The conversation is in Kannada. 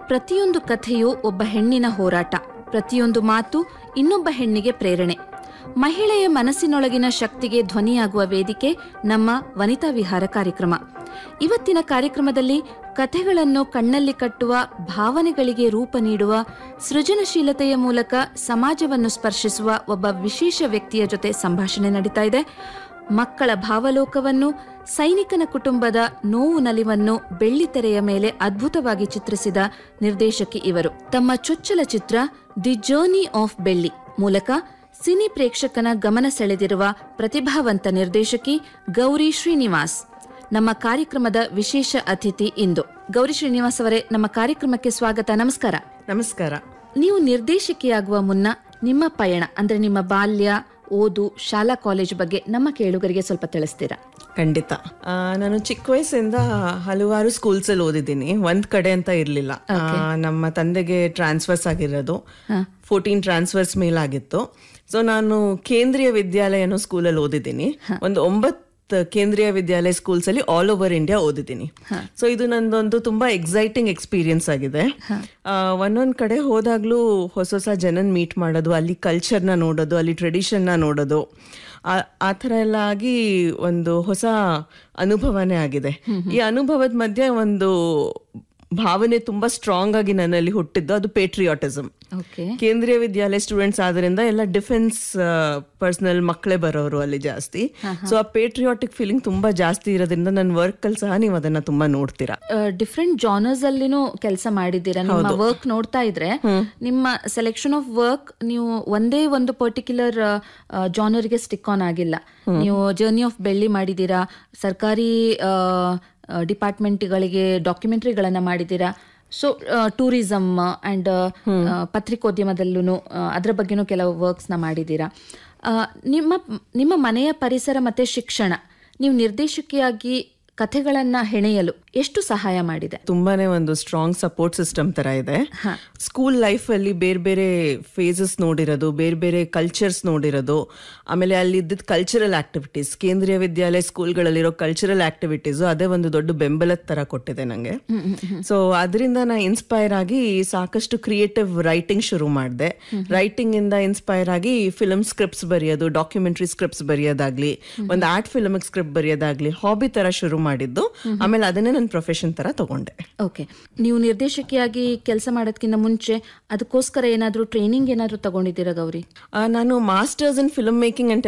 ಪ್ರತಿಯೊಂದು ಕಥೆಯೂ ಒಬ್ಬ ಹೆಣ್ಣಿನ ಹೋರಾಟ ಪ್ರತಿಯೊಂದು ಮಾತು ಇನ್ನೊಬ್ಬ ಹೆಣ್ಣಿಗೆ ಪ್ರೇರಣೆ ಮಹಿಳೆಯ ಮನಸ್ಸಿನೊಳಗಿನ ಶಕ್ತಿಗೆ ಧ್ವನಿಯಾಗುವ ವೇದಿಕೆ ನಮ್ಮ ವನಿತಾ ವಿಹಾರ ಕಾರ್ಯಕ್ರಮ ಇವತ್ತಿನ ಕಾರ್ಯಕ್ರಮದಲ್ಲಿ ಕಥೆಗಳನ್ನು ಕಣ್ಣಲ್ಲಿ ಕಟ್ಟುವ ಭಾವನೆಗಳಿಗೆ ರೂಪ ನೀಡುವ ಸೃಜನಶೀಲತೆಯ ಮೂಲಕ ಸಮಾಜವನ್ನು ಸ್ಪರ್ಶಿಸುವ ಒಬ್ಬ ವಿಶೇಷ ವ್ಯಕ್ತಿಯ ಜೊತೆ ಸಂಭಾಷಣೆ ನಡೀತಾ ಇದೆ ಮಕ್ಕಳ ಭಾವಲೋಕವನ್ನು ಸೈನಿಕನ ಕುಟುಂಬದ ನೋವು ನಲಿವನ್ನು ಬೆಳ್ಳಿತೆರೆಯ ಮೇಲೆ ಅದ್ಭುತವಾಗಿ ಚಿತ್ರಿಸಿದ ನಿರ್ದೇಶಕಿ ಇವರು ತಮ್ಮ ಚೊಚ್ಚಲ ಚಿತ್ರ ದಿ ಜರ್ನಿ ಆಫ್ ಬೆಳ್ಳಿ ಮೂಲಕ ಸಿನಿ ಪ್ರೇಕ್ಷಕನ ಗಮನ ಸೆಳೆದಿರುವ ಪ್ರತಿಭಾವಂತ ನಿರ್ದೇಶಕಿ ಗೌರಿ ಶ್ರೀನಿವಾಸ್ ನಮ್ಮ ಕಾರ್ಯಕ್ರಮದ ವಿಶೇಷ ಅತಿಥಿ ಇಂದು ಗೌರಿ ಶ್ರೀನಿವಾಸ್ ಅವರೇ ನಮ್ಮ ಕಾರ್ಯಕ್ರಮಕ್ಕೆ ಸ್ವಾಗತ ನಮಸ್ಕಾರ ನಮಸ್ಕಾರ ನೀವು ನಿರ್ದೇಶಕಿಯಾಗುವ ಮುನ್ನ ನಿಮ್ಮ ಪಯಣ ಅಂದ್ರೆ ನಿಮ್ಮ ಬಾಲ್ಯ ಓದು ಶಾಲಾ ಕಾಲೇಜು ಬಗ್ಗೆ ನಮ್ಮ ಕೇಳುಗರಿಗೆ ಸ್ವಲ್ಪ ತಿಳಿಸ್ತೀರಾ ಖಂಡಿತ ಆ, ನಾನು ಚಿಕ್ಕ ವಯಸ್ಸಿಂದ ಹಲವಾರು ಸ್ಕೂಲ್ಸ್ ಅಲ್ಲಿ ಓದಿದ್ದೀನಿ ಒಂದ್ ಕಡೆ ಅಂತ ಇರ್ಲಿಲ್ಲ ಆ, ನಮ್ಮ ತಂದೆಗೆ ಟ್ರಾನ್ಸ್ಫರ್ಸ್ ಆಗಿರೋದು ಫೋರ್ಟೀನ್ ಟ್ರಾನ್ಸ್ಫರ್ಸ್ ಮೇಲಾಗಿತ್ತು ಸೊ ನಾನು ಕೇಂದ್ರೀಯ ವಿದ್ಯಾಲಯ ಅನ್ನೋ ಸ್ಕೂಲಲ್ಲಿ ಓದಿದ್ದೀನಿ ಒಂದು ಒಂಬತ್ತು ಕೇಂದ್ರೀಯ ವಿದ್ಯಾಲಯ ಸ್ಕೂಲ್ಸ್ ಅಲ್ಲಿ ಆಲ್ ಓವರ್ ಇಂಡಿಯಾ ಓದಿದ್ದೀನಿ ಸೊ ಇದು ನಂದೊಂದು ತುಂಬಾ ಎಕ್ಸೈಟಿಂಗ್ ಎಕ್ಸ್ಪೀರಿಯನ್ಸ್ ಆಗಿದೆ ಆ, ಒಂದೊಂದ್ ಕಡೆ ಹೋದಾಗ್ಲೂ ಹೊಸ ಹೊಸ ಜನನ್ ಮೀಟ್ ಮಾಡೋದು ಅಲ್ಲಿ ಕಲ್ಚರ್ನ ನೋಡೋದು ಅಲ್ಲಿ ಟ್ರೆಡಿಷನ್ನ ನೋಡೋದು ಆ- ಆ ಥರ ಎಲ್ಲ ಆಗಿ ಒಂದು ಹೊಸ ಅನುಭವನೇ ಆಗಿದೆ ಈ ಅನುಭವದ ಮಧ್ಯೆ ಒಂದು ಭಾವನೆ ತುಂಬಾ ಸ್ಟ್ರಾಂಗ್ ಆಗಿ ನನ್ನಲ್ಲಿ ಹುಟ್ಟಿದ್ದು ಅದು ಪೇಟ್ರಿಯಾಟಿಸಮ್ ಓಕೆ ಕೇಂದ್ರೀಯ ವಿದ್ಯಾಲಯ ಸ್ಟೂಡೆಂಟ್ಸ್ ಆದ್ರಿಂದ ಎಲ್ಲ ಡಿಫೆನ್ಸ್ ಪರ್ಸನಲ್ ಮಕ್ಕಳೇ ಬರೋರು ಅಲ್ಲಿ ಜಾಸ್ತಿ ಸೊ ಆ ಪೇಟ್ರಿಯಾಟಿಕ್ ಫೀಲಿಂಗ್ ತುಂಬಾ ಜಾಸ್ತಿ ಇರೋದ್ರಿಂದ ನನ್ನ ವರ್ಕ್ ಅಲ್ಲಿ ಸಹ ನೀವು ಅದನ್ನ ತುಂಬಾ ನೋಡ್ತೀರಾ ಡಿಫ್ರೆಂಟ್ ಜಾನರ್ಸ್ ಅಲ್ಲಿನೂ ಕೆಲಸ ಮಾಡಿದ್ದೀರಾ ನಿಮ್ಮ ವರ್ಕ್ ನೋಡ್ತಾ ಇದ್ರೆ ನಿಮ್ಮ ಸೆಲೆಕ್ಷನ್ ಆಫ್ ವರ್ಕ್ ನೀವು ಒಂದೇ ಒಂದು ಪರ್ಟಿಕ್ಯುಲರ್ ಜಾನರ್ಗೆ ಸ್ಟಿಕ್ ಆನ್ ಆಗಿಲ್ಲ ನೀವು ಜರ್ನಿ ಆಫ್ ಬೆಳ್ಳಿ ಮಾಡಿದ್ದೀರಾ ಸರ್ಕಾರಿ ಡಿಪಾರ್ಟ್ಮೆಂಟ್ಗಳಿಗೆ ಡಾಕ್ಯುಮೆಂಟ್ರಿಗಳನ್ನ ಮಾಡಿದ್ದೀರಾ ಸೊ ಟೂರಿಸಮ್ ಅಂಡ್ ಪತ್ರಿಕೋದ್ಯಮದಲ್ಲೂ ಅದರ ಬಗ್ಗೆನೂ ಕೆಲವು ವರ್ಕ್ಸ್ನ ಮಾಡಿದ್ದೀರಾ ಆ, ನಿಮ್ಮ ನಿಮ್ಮ ಮನೆಯ ಪರಿಸರ ಮತ್ತೆ ಶಿಕ್ಷಣ ನೀವು ನಿರ್ದೇಶಕಿಯಾಗಿ ಕಥೆಗಳನ್ನ ಹೆಣೆಯಲು ಎಷ್ಟು ಸಹಾಯ ಮಾಡಿದೆ ತುಂಬಾನೇ ಒಂದು ಸ್ಟ್ರಾಂಗ್ ಸಪೋರ್ಟ್ ಸಿಸ್ಟಮ್ ತರ ಇದೆ ಸ್ಕೂಲ್ ಲೈಫ್ ಅಲ್ಲಿ ಬೇರೆ ಬೇರೆ ಫೇಸಸ್ ನೋಡಿರೋದು ಬೇರೆ ಬೇರೆ ಕಲ್ಚರ್ಸ್ ನೋಡಿರೋದು ಆಮೇಲೆ ಅಲ್ಲಿ ಇದ್ದಿದ್ದ ಕಲ್ಚರಲ್ ಆಕ್ಟಿವಿಟೀಸ್ ಕೇಂದ್ರೀಯ ವಿದ್ಯಾಲಯ ಸ್ಕೂಲ್ಗಳಲ್ಲಿರೋ ಕಲ್ಚರಲ್ ಆಕ್ಟಿವಿಟೀಸ್ ಅದೇ ಒಂದು ದೊಡ್ಡ ಬೆಂಬಲದ ತರ ಕೊಟ್ಟಿದೆ ನಂಗೆ ಸೊ ಅದರಿಂದ ನಾ ಇನ್ಸ್ಪೈರ್ ಆಗಿ ಸಾಕಷ್ಟು ಕ್ರಿಯೇಟಿವ್ ರೈಟಿಂಗ್ ಶುರು ಮಾಡಿದೆ ರೈಟಿಂಗ್ ಇಂದ ಇನ್ಸ್ಪೈರ್ ಆಗಿ ಫಿಲ್ಮ್ ಸ್ಕ್ರಿಪ್ಟ್ಸ್ ಬರೆಯೋದು ಡಾಕ್ಯುಮೆಂಟ್ರಿ ಸ್ಕ್ರಿಪ್ಟ್ಸ್ ಬರೆಯೋದಾಗ್ಲಿ ಒಂದು ಆರ್ಟ್ ಫಿಲ್ಮ್ ಸ್ಕ್ರಿಪ್ಟ್ ಬರೆಯೋದಾಗ್ಲಿ ಹಾಬಿ ತರ ಶುರು ಮಾಡಿದ್ದು ಆಮೇಲೆ ಅದನ್ನೇ ನನ್ನ ಪ್ರೊಫೆಷನ್ ತರ ತಗೊಂಡೆ ಓಕೆ ನೀವು ನಿರ್ದೇಶಕಿಯಾಗಿ ಕೆಲಸ ಮಾಡೋದಕ್ಕಿಂತ ಮುಂಚೆ ಅದಕ್ಕೋಸ್ಕರ ಏನಾದರೂ ಟ್ರೈನಿಂಗ್ ಏನಾದರೂ ತಗೊಂಡಿದ್ದೀರಾ ಗೌರಿ ಆ, ನಾನು masters in film making and